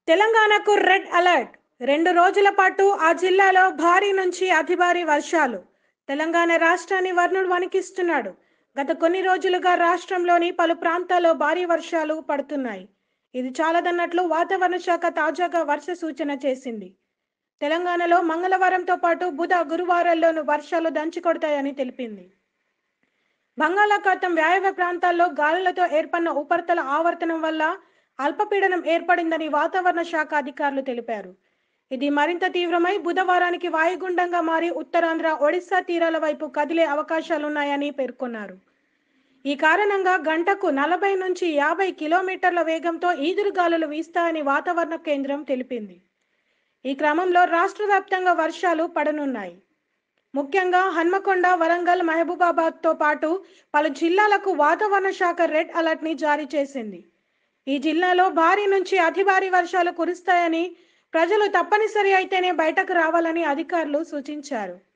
తెలంగాణకు red alert రెండు రోజుల పాటు ఆ జిల్లాలో భారీ నుంచి అతి భారీ వర్షాలు తెలంగాణ రాష్ట్రాన్ని వర్ణుడు వణికిస్తున్నాడు గత కొన్ని రోజులుగా రాష్ట్రంలోని పలు ప్రాంతాల్లో భారీ వర్షాలు పడుతున్నాయి ఇది చాలదన్నట్లు వాతావరణ శాఖ తాజాగా వర్ష సూచన చేసింది తెలంగాణలో మంగళవారంతో పాటు బుధ గురువారాల్లోనూ వర్షాలు దంచి కొడతాయని తెలిపింది బంగాళాఖాతం వ్యాయవ ప్రాంతాల్లో గాలులతో ఏర్పడిన ఉపరితల ఆవర్తనం వల్ల అల్పపీడనం ఏర్పడిందని వాతావరణ శాఖ అధికారులు తెలిపారు ఇది మరింత తీవ్రమై బుధవారానికి వాయుగుండంగా మారి ఉత్తరాంధ్ర ఒడిశా తీరాల వైపు కదిలే అవకాశాలున్నాయని పేర్కొన్నారు ఈ కారణంగా గంటకు నలభై నుంచి యాభై కిలోమీటర్ల వేగంతో ఈదురుగాలులు వీస్తాయని వాతావరణ కేంద్రం తెలిపింది ఈ క్రమంలో రాష్ట్ర వ్యాప్తంగా వర్షాలు పడనున్నాయి ముఖ్యంగా హన్మకొండ వరంగల్ మహబూబాబాద్తో పాటు పలు జిల్లాలకు వాతావరణ శాఖ రెడ్ అలర్ట్ ని జారీ చేసింది ఈ జిల్లాలో భారీ నుంచి అతి భారీ వర్షాలు కురుస్తాయని ప్రజలు తప్పనిసరి అయితేనే బయటకు రావాలని అధికారులు సూచించారు